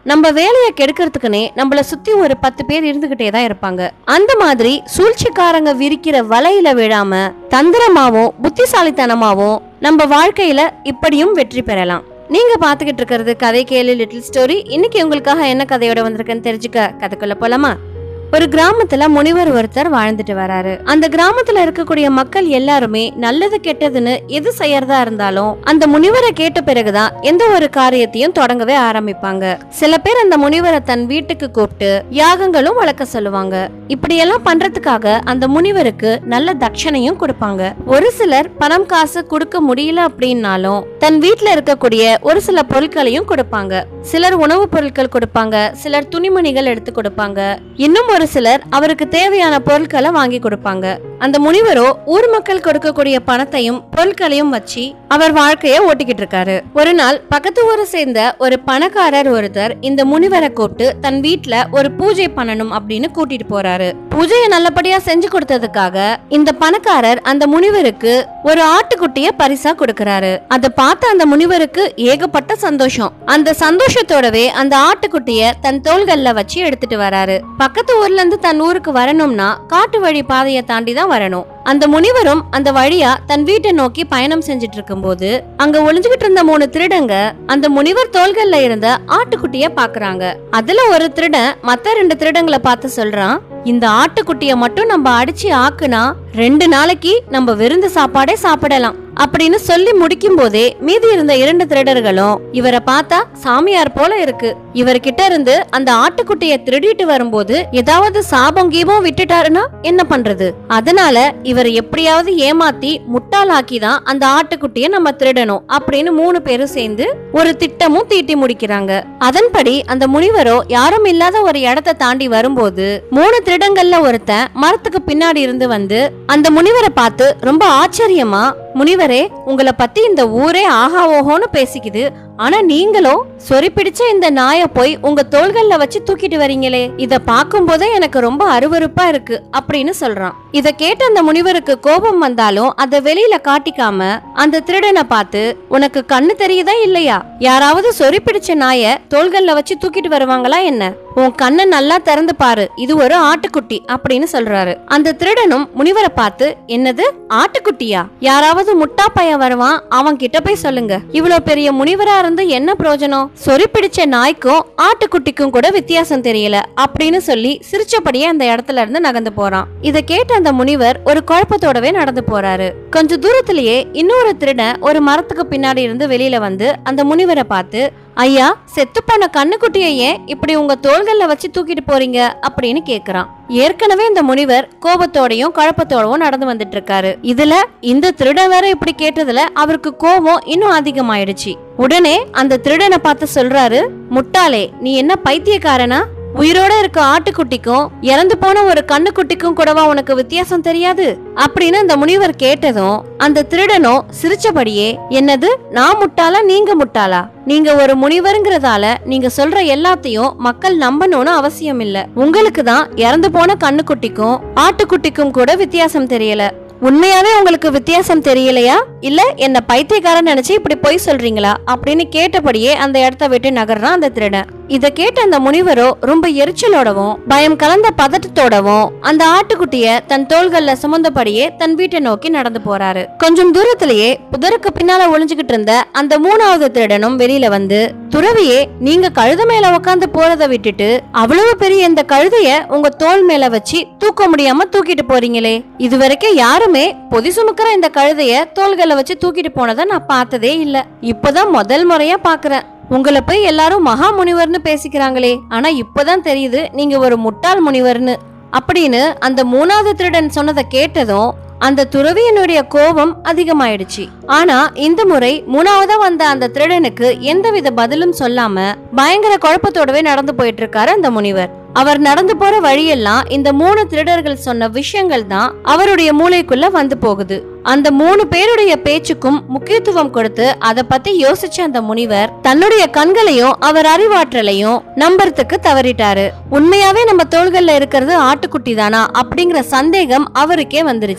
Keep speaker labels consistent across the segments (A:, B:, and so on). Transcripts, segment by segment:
A: நம்ம வேலையை கெடுக்கிறதுக்குனே நம்மள சுத்தி ஒரு பத்து பேர் இருந்துகிட்டே தான் இருப்பாங்க அந்த மாதிரி சூழ்ச்சிக்காரங்க விரிக்கிற வலையில விழாம தந்திரமாவும் புத்திசாலித்தனமாவும் நம்ம வாழ்க்கையில இப்படியும் வெற்றி பெறலாம் நீங்க பாத்துக்கிட்டு இருக்கிறது கதை கேளு லிட்டில் ஸ்டோரி இன்னைக்கு உங்களுக்காக என்ன கதையோட வந்திருக்குன்னு தெரிஞ்சுக்க கதைக்குள்ள போலாமா ஒரு கிராமத்துல முனிவர் ஒருத்தர் வாழ்ந்துட்டு வராரு அந்த கிராமத்துல இருக்கக்கூடிய மக்கள் எல்லாருமே நல்லது கெட்டதுன்னு எது செய்யறதா இருந்தாலும் அந்த முனிவரை கேட்ட பிறகுதான் எந்த ஒரு காரியத்தையும் தொடங்கவே ஆரம்பிப்பாங்க சில பேர் அந்த முனிவரை தன் வீட்டுக்கு கூப்பிட்டு யாகங்களும் வளர்க்க சொல்லுவாங்க இப்படியெல்லாம் பண்றதுக்காக அந்த முனிவருக்கு நல்ல தட்சணையும் கொடுப்பாங்க ஒரு சிலர் பணம் காசு கொடுக்க முடியல அப்படின்னாலும் தன் வீட்ல இருக்கக்கூடிய ஒரு சில பொருட்களையும் கொடுப்பாங்க சிலர் உணவுப் பொருட்கள் கொடுப்பாங்க சிலர் துணிமணிகள் எடுத்து கொடுப்பாங்க இன்னும் ஒரு சிலர் அவருக்கு தேவையான பொருட்களை வாங்கி கொடுப்பாங்க அந்த முனிவரோ ஊர் மக்கள் கொடுக்கக்கூடிய பணத்தையும் பொருட்களையும் வச்சு அவர் வாழ்க்கைய ஓட்டிக்கிட்டு இருக்காரு ஒரு நாள் பக்கத்து ஊரை சேர்ந்த ஒரு பணக்காரர் ஒருத்தர் இந்த முனிவரை கூப்பிட்டு தன் வீட்ல ஒரு பூஜை பண்ணணும் அப்படின்னு கூட்டிட்டு போறாரு பூஜையை நல்லபடியா செஞ்சு கொடுத்ததுக்காக இந்த பணக்காரர் அந்த முனிவருக்கு ஒரு ஆட்டுக்குட்டிய பரிசா கொடுக்கறாரு அதை பார்த்த அந்த முனிவருக்கு ஏகப்பட்ட சந்தோஷம் அந்த சந்தோஷத்தோடவே அந்த ஆட்டுக்குட்டிய தன் தோள்கள்ல வச்சு எடுத்துட்டு வராரு பக்கத்து ஊர்ல இருந்து தன் ஊருக்கு வரணும்னா காட்டு வழி பாதையை தாண்டி தான் வரணும் அந்த முனிவரும் அந்த வழியா தன் வீட்டை நோக்கி பயணம் செஞ்சுட்டு இருக்கும்போது அங்க ஒளிஞ்சுகிட்டு இருந்த மூணு திருடங்க அந்த முனிவர் தோள்கள்ல இருந்த ஆட்டுக்குட்டிய பாக்குறாங்க அதுல ஒரு திருடன் மத்த ரெண்டு திருடங்களை பார்த்து சொல்றான் இந்த ஆட்டுக்குட்டிய மட்டும் நம்ம அடிச்சு ஆக்குனா ரெண்டு நாளைக்கு நம்ம விருந்து சாப்பாடே சாப்பிடலாம் அப்படின்னு சொல்லி முடிக்கும் போதே மீதி இருந்த இரண்டு திருடர்களும் இவரை பார்த்தா சாமியார் போல இருக்கு இவர்கிட்ட இருந்து அந்த ஆட்டுக்குட்டிய திருடிட்டு வரும்போது ஏதாவது சாபம் கீபம் விட்டுட்டாருன்னா என்ன பண்றது அதனால இவரை எப்படியாவது ஏமாத்தி முட்டாளாக்கி தான் அந்த ஆட்டுக்குட்டிய நம்ம திருடணும் அப்படின்னு மூணு பேரும் சேர்ந்து ஒரு திட்டமும் தீட்டி முடிக்கிறாங்க அதன்படி அந்த முனிவரோ யாரும் இல்லாத ஒரு இடத்தை தாண்டி வரும்போது மூணு திருடங்கள்ல ஒருத்தன் மரத்துக்கு பின்னாடி இருந்து வந்து அந்த முனிவரை பார்த்து ரொம்ப ஆச்சரியமா முனிவரே உங்களை பத்தி இந்த ஊரே ஆஹா ஓஹோன்னு பேசிக்குது ஆனா நீங்களோ சொறி பிடிச்ச இந்த நாயை போய் உங்க தோள்கள்ல வச்சு தூக்கிட்டு வரீங்களே இத பார்க்கும் போதே எனக்கு ரொம்ப அருவருப்பா இருக்கு அப்படின்னு சொல்றான் இத கேட்ட அந்த முனிவருக்கு கோபம் வந்தாலும் அத வெளியில காட்டிக்காம அந்த திருடனை பார்த்து உனக்கு கண்ணு தெரியுதா இல்லையா யாராவது சொறி பிடிச்ச நாய தோள்கள்ல வச்சு தூக்கிட்டு வருவாங்களா என்ன உன் கண்ணை நல்லா திறந்து பாரு இது ஒரு ஆட்டுக்குட்டி அப்படின்னு சொல்றாரு அந்த திருடனும் முனிவரை பார்த்து என்னது ஆட்டுக்குட்டியா யாராவது முட்டா பையன் வருவான் அவன் கிட்ட போய் சொல்லுங்க இவ்வளவு பெரிய முனிவரா இருந்து என்ன பிரயோஜனம் சொறி பிடிச்ச நாய்க்கும் ஆட்டுக்குட்டிக்கும் கூட வித்தியாசம் தெரியல அப்படின்னு சொல்லி சிரிச்சபடியே அந்த இடத்துல இருந்து நகர்ந்து போறான் இத கேட்ட அந்த முனிவர் ஒரு குழப்பத்தோடவே நடந்து போறாரு கொஞ்ச தூரத்திலேயே இன்னொரு திருடன் ஒரு மரத்துக்கு பின்னாடி இருந்து வெளியில வந்து அந்த முனிவரை பார்த்து ஐயா செத்து போன கண்ணுக்குட்டியை ஏன் இப்படி உங்க தோள்கள்ல வச்சு தூக்கிட்டு போறீங்க அப்படின்னு கேக்குறான் ஏற்கனவே இந்த முனிவர் கோபத்தோடையும் குழப்பத்தோடவும் நடந்து வந்துட்டு இருக்காரு இதுல இந்த திருடன் வேற இப்படி கேட்டதுல அவருக்கு கோபம் இன்னும் அதிகமாயிடுச்சு உடனே அந்த திருடனை பார்த்து சொல்றாரு முட்டாளே நீ என்ன பைத்தியக்காரனா உயிரோட இருக்க ஆட்டுக்குட்டிக்கும் இறந்து போன ஒரு கண்ணுக்குட்டிக்கும் கூடவா உனக்கு வித்தியாசம் தெரியாது அப்படின்னு அந்த முனிவர் கேட்டதும் அந்த திருடனோ சிரிச்சபடியே என்னது நான் முட்டாளா நீங்க முட்டாளா நீங்க ஒரு முனிவருங்கிறதால நீங்க சொல்ற எல்லாத்தையும் மக்கள் நம்பணும்னு அவசியம் இல்ல உங்களுக்கு தான் இறந்து போன கண்ணுக்குட்டிக்கும் ஆட்டுக்குட்டிக்கும் கூட வித்தியாசம் தெரியல உண்மையாவே உங்களுக்கு வித்தியாசம் தெரியலையா இல்ல என்ன பைத்தியக்காரன் நினைச்சு இப்படி பொய் சொல்றீங்களா அப்படின்னு கேட்டபடியே அந்த இடத்த விட்டு நகர்றான் அந்த திருடன் இத கேட்ட அந்த முனிவரோ ரொம்ப எரிச்சலோடவும் பயம் கலந்த பதட்டத்தோடவும் அந்த ஆட்டுக்குட்டிய தன் தோள்கள்ல சுமந்தபடியே தன் வீட்டை நோக்கி நடந்து போறாரு கொஞ்சம் தூரத்திலேயே புதருக்கு பின்னால ஒளிஞ்சுகிட்டு இருந்த அந்த மூணாவது திருடனும் வெளியில வந்து துறவியே நீங்க கழுத மேல உட்காந்து போறத விட்டுட்டு அவ்வளவு பெரிய இந்த கழுதைய உங்க தோள் மேல வச்சு தூக்க முடியாம தூக்கிட்டு போறீங்களே இது வரைக்கும் யாருமே பொதி சுமக்கிற இந்த கழுதைய தோள்களை வச்சு தூக்கிட்டு போனதை நான் பார்த்ததே இல்ல இப்பதான் முதல் முறையா பாக்குறேன் உங்களை போய் எல்லாரும் மகா முனிவர்னு பேசிக்கிறாங்களே ஆனா இப்பதான் தெரியுது நீங்க ஒரு முட்டாள் முனிவர்னு அப்படின்னு அந்த மூணாவது திருடன் சொன்னதை கேட்டதும் அந்த துறவியனுடைய கோபம் அதிகமாயிடுச்சு ஆனா இந்த முறை மூணாவதா வந்த அந்த திருடனுக்கு எந்தவித பதிலும் சொல்லாம பயங்கர குழப்பத்தோடவே நடந்து போயிட்டு இருக்காரு அந்த முனிவர் அவர் நடந்து போற வழியெல்லாம் இந்த மூணு திருடர்கள் சொன்ன விஷயங்கள் தான் அவருடைய மூளைக்குள்ள வந்து போகுது அந்த மூணு பேருடைய பேச்சுக்கும் முக்கியத்துவம் கொடுத்து அத பத்தி யோசிச்ச அந்த முனிவர் தன்னுடைய கண்களையும் அவர் அறிவாற்றலையும் நம்புறதுக்கு தவறிட்டாரு உண்மையாவே நம்ம தோள்கள்ல இருக்கிறது ஆட்டுக்குட்டி தானா அப்படிங்கிற சந்தேகம் அவருக்கே வந்துருச்சு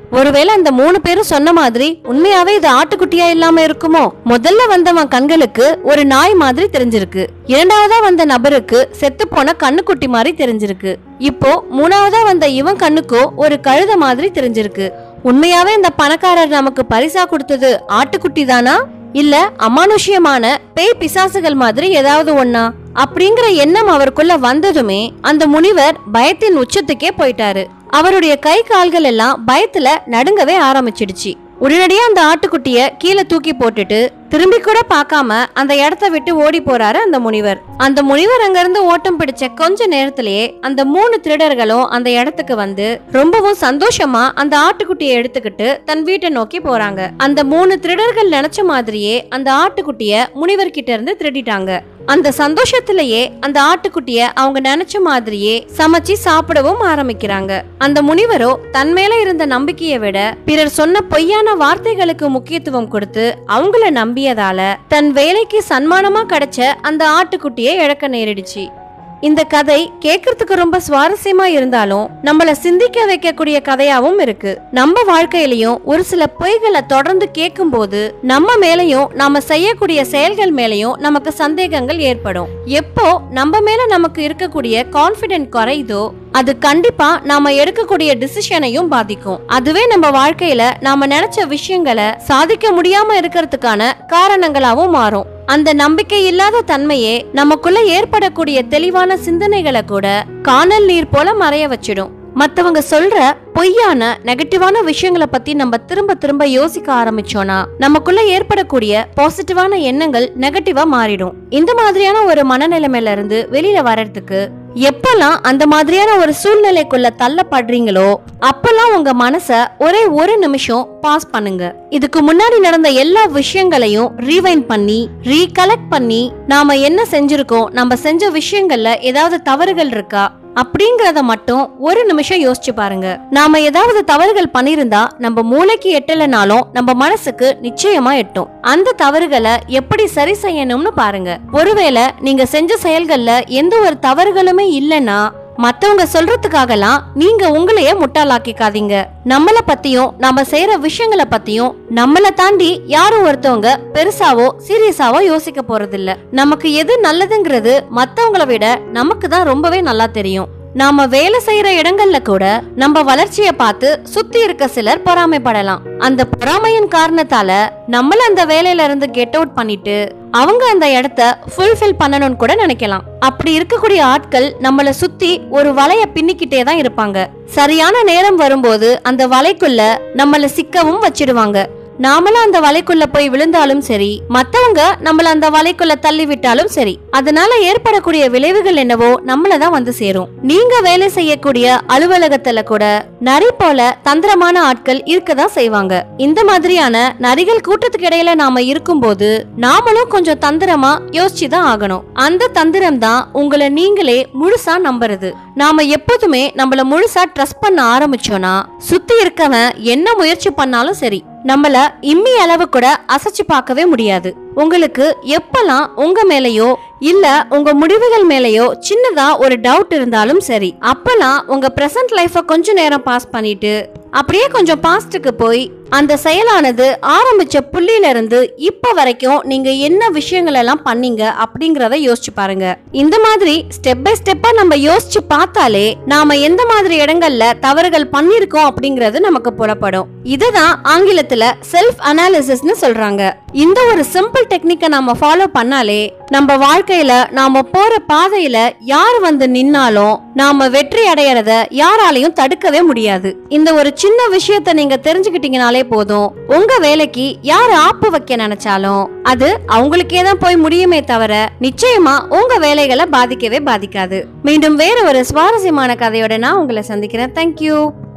A: ஒருவேளை அந்த மூணு பேரும் சொன்ன மாதிரி உண்மையாவே இது ஆட்டுக்குட்டியா இல்லாம இருக்குமோ முதல்ல வந்தவன் கண்களுக்கு ஒரு நாய் மாதிரி தெரிஞ்சிருக்கு இரண்டாவதா வந்த நபருக்கு செத்து போன கண்ணுக்குட்டி மாதிரி தெரிஞ்சிருக்கு இப்போ மூணாவதா வந்த இவன் கண்ணுக்கோ ஒரு கழுத மாதிரி தெரிஞ்சிருக்கு உண்மையாவே இந்த பணக்காரர் நமக்கு பரிசா கொடுத்தது ஆட்டுக்குட்டி தானா இல்ல அமானுஷ்யமான பேய் பிசாசுகள் மாதிரி ஏதாவது ஒண்ணா அப்படிங்கிற எண்ணம் அவருக்குள்ள வந்ததுமே அந்த முனிவர் பயத்தின் உச்சத்துக்கே போயிட்டாரு அவருடைய கை கால்கள் எல்லாம் பயத்துல நடுங்கவே ஆரம்பிச்சிடுச்சு உடனடியா அந்த ஆட்டுக்குட்டிய கீழே தூக்கி போட்டுட்டு திரும்பி கூட பார்க்காம அந்த இடத்த விட்டு ஓடி போறாரு அந்த முனிவர் அந்த முனிவர் அங்கிருந்து ஓட்டம் பிடிச்ச கொஞ்ச நேரத்திலேயே அந்த மூணு திருடர்களும் அந்த இடத்துக்கு வந்து ரொம்பவும் சந்தோஷமா அந்த ஆட்டுக்குட்டியை எடுத்துக்கிட்டு தன் வீட்டை நோக்கி போறாங்க அந்த மூணு திருடர்கள் நினைச்ச மாதிரியே அந்த ஆட்டுக்குட்டிய முனிவர் கிட்ட இருந்து திருடிட்டாங்க அந்த சந்தோஷத்திலேயே அந்த ஆட்டுக்குட்டிய அவங்க நினைச்ச மாதிரியே சமைச்சு சாப்பிடவும் ஆரம்பிக்கிறாங்க அந்த முனிவரோ தன் மேல இருந்த நம்பிக்கையை விட பிறர் சொன்ன பொய்யான வார்த்தைகளுக்கு முக்கியத்துவம் கொடுத்து அவங்கள நம்பியதால தன் வேலைக்கு சன்மானமா கிடைச்ச அந்த ஆட்டுக்குட்டியை இழக்க நேரிடுச்சு இந்த கதை கேட்கறதுக்கு ரொம்ப சுவாரஸ்யமா இருந்தாலும் நம்மள சிந்திக்க வைக்கக்கூடிய கதையாவும் இருக்கு நம்ம வாழ்க்கையிலயும் ஒரு சில பொய்களை தொடர்ந்து கேட்கும்போது நம்ம மேலயும் நாம செய்யக்கூடிய செயல்கள் மேலயும் நமக்கு சந்தேகங்கள் ஏற்படும் எப்போ நம்ம மேல நமக்கு இருக்கக்கூடிய கான்பிடென்ட் குறையுதோ அது கண்டிப்பா நாம எடுக்கக்கூடிய டிசிஷனையும் பாதிக்கும் அதுவே நம்ம வாழ்க்கையில நாம நினைச்ச விஷயங்களை சாதிக்க முடியாம இருக்கிறதுக்கான காரணங்களாவும் மாறும் அந்த நம்பிக்கை இல்லாத தன்மையே நமக்குள்ள ஏற்படக்கூடிய தெளிவான சிந்தனைகளை கூட காணல் நீர் போல மறைய வச்சிடும் மத்தவங்க சொல்ற பொய்யான நெகட்டிவான விஷயங்களை பத்தி நம்ம திரும்ப திரும்ப யோசிக்க ஆரம்பிச்சோம்னா நமக்குள்ள ஏற்படக்கூடிய பாசிட்டிவான எண்ணங்கள் நெகட்டிவா மாறிடும் இந்த மாதிரியான ஒரு மனநிலைமையில இருந்து வெளியில வர்றதுக்கு எப்பெல்லாம் அந்த மாதிரியான ஒரு சூழ்நிலைக்குள்ள தள்ளப்படுறீங்களோ அப்பெல்லாம் உங்க மனச ஒரே ஒரு நிமிஷம் பாஸ் பண்ணுங்க இதுக்கு முன்னாடி நடந்த எல்லா விஷயங்களையும் ரீவைண்ட் பண்ணி ரீகலெக்ட் பண்ணி நாம என்ன செஞ்சிருக்கோம் நம்ம செஞ்ச விஷயங்கள்ல ஏதாவது தவறுகள் இருக்கா அப்படிங்கறத மட்டும் ஒரு நிமிஷம் யோசிச்சு பாருங்க நாம ஏதாவது தவறுகள் பண்ணிருந்தா நம்ம மூளைக்கு எட்டலைனாலும் நம்ம மனசுக்கு நிச்சயமா எட்டும் அந்த தவறுகளை எப்படி சரி செய்யணும்னு பாருங்க ஒருவேளை நீங்க செஞ்ச செயல்கள்ல எந்த ஒரு தவறுகளுமே இல்லைன்னா மத்தவங்க சொல்றதுக்காகலாம் நீங்க உங்களையே முட்டாளாக்கிக்காதீங்க நம்மள பத்தியும் நாம செய்யற விஷயங்களை பத்தியும் நம்மள தாண்டி யாரும் ஒருத்தவங்க பெருசாவோ சீரியஸாவோ யோசிக்க போறதில்ல நமக்கு எது நல்லதுங்கிறது மத்தவங்கள விட நமக்கு தான் ரொம்பவே நல்லா தெரியும் நாம வேலை செய்யற இடங்கள்ல கூட நம்ம வளர்ச்சியை பார்த்து சுத்தி இருக்க சிலர் பொறாமைப்படலாம் அந்த பொறாமையின் காரணத்தால நம்மள அந்த வேலையில இருந்து கெட் அவுட் பண்ணிட்டு அவங்க அந்த இடத்த ஃபுல்ஃபில் பண்ணணும்னு கூட நினைக்கலாம் அப்படி இருக்கக்கூடிய ஆட்கள் நம்மள சுத்தி ஒரு வலைய பின்னிக்கிட்டே தான் இருப்பாங்க சரியான நேரம் வரும்போது அந்த வலைக்குள்ள நம்மள சிக்கவும் வச்சிடுவாங்க நாமளும் அந்த வலைக்குள்ள போய் விழுந்தாலும் சரி மத்தவங்க நம்மள அந்த வலைக்குள்ள தள்ளி விட்டாலும் சரி அதனால ஏற்படக்கூடிய விளைவுகள் என்னவோ நம்மள தான் வந்து சேரும் நீங்க வேலை செய்யக்கூடிய அலுவலகத்துல கூட நரி போல தந்திரமான ஆட்கள் இருக்கதான் செய்வாங்க இந்த மாதிரியான நரிகள் கூட்டத்துக்கு இடையில நாம இருக்கும்போது நாமளும் கொஞ்சம் தந்திரமா யோசிச்சு தான் ஆகணும் அந்த தந்திரம் தான் உங்களை நீங்களே முழுசா நம்புறது நாம எப்போதுமே நம்மள முழுசா ட்ரஸ்ட் பண்ண ஆரம்பிச்சோம்னா சுத்தி இருக்கவன் என்ன முயற்சி பண்ணாலும் சரி நம்மள இம்மி அளவு கூட அசைச்சு பார்க்கவே முடியாது உங்களுக்கு எப்பெல்லாம் உங்க மேலயோ இல்ல உங்க முடிவுகள் மேலயோ சின்னதா ஒரு டவுட் இருந்தாலும் சரி அப்பெல்லாம் உங்க பிரசன்ட் லைஃப கொஞ்ச நேரம் பாஸ் பண்ணிட்டு அப்படியே கொஞ்சம் பாஸ்டுக்கு போய் அந்த செயலானது ஆரம்பிச்ச புள்ளியில இருந்து இப்ப வரைக்கும் நீங்க என்ன விஷயங்கள் எல்லாம் பண்ணீங்க அப்படிங்கறத யோசிச்சு பாருங்க இந்த மாதிரி ஸ்டெப் பை ஸ்டெப்பா நம்ம யோசிச்சு பார்த்தாலே நாம எந்த மாதிரி இடங்கள்ல தவறுகள் பண்ணிருக்கோம் அப்படிங்கறது நமக்கு புலப்படும் இதுதான் ஆங்கிலத்துல செல்ஃப் அனாலிசிஸ்னு சொல்றாங்க இந்த ஒரு சிம்பிள் டெக்னிக்கை நாம ஃபாலோ பண்ணாலே நம்ம வாழ்க்கையில நாம போற பாதையில யார் வந்து நின்னாலும் நாம வெற்றி அடையறத யாராலையும் தடுக்கவே முடியாது இந்த ஒரு சின்ன விஷயத்த நீங்க தெரிஞ்சுக்கிட்டீங்கனாலே போதும் உங்க வேலைக்கு யார் ஆப்பு வைக்க நினைச்சாலும் அது அவங்களுக்கே தான் போய் முடியுமே தவிர நிச்சயமா உங்க வேலைகளை பாதிக்கவே பாதிக்காது மீண்டும் வேற ஒரு சுவாரஸ்யமான கதையோட நான் உங்களை சந்திக்கிறேன் தேங்க்யூ